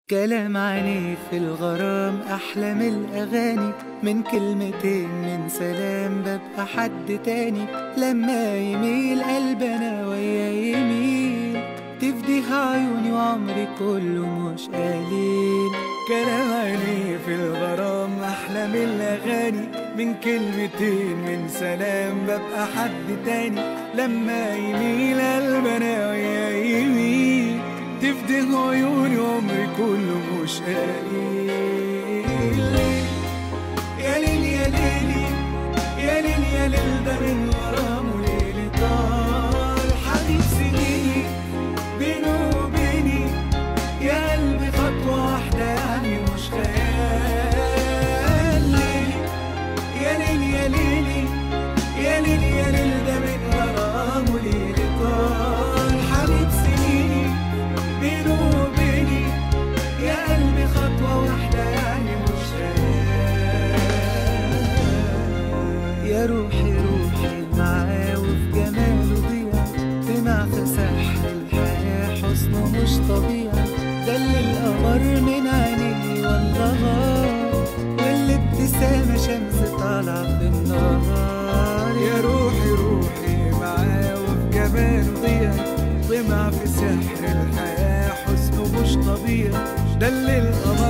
كلام عنيف في الغرام أحلى من الأغاني من كلمتين من سلام ببقى حد تاني لما يميل قلبنا ويا يميل تفديها عيوني وعمري كله مش قليل كلام عيني في الغرام أحلى من الأغاني من كلمتين من سلام ببقى حد تاني لما يميل قلبنا ويا يميل تفده عيوني وعمري كله مش قليل يا ليل يا ليلي يا ليل يا ليل ده من غرامه ليلي طال حبيب سنيني بينه وبيني يا قلبي خطوة واحدة يعني مش خيال ليلي يا ليل يا ليلي يا ليل يا ليل ده من غرامه ليلي طال حبيب سنيني بينه وبيني يا قلبي خطوة واحدة يعني مش خيال يا روحي روحي معاه وفي جماله ضيع طمع في سحر الحياة حسنه مش طبيعي دل القمر من عينيه والنهار والابتسامة شمس طالعة في النهار يا روحي روحي معاه وفي جماله ضيع طمع في سحر الحياة حسنه مش طبيعي دل القمر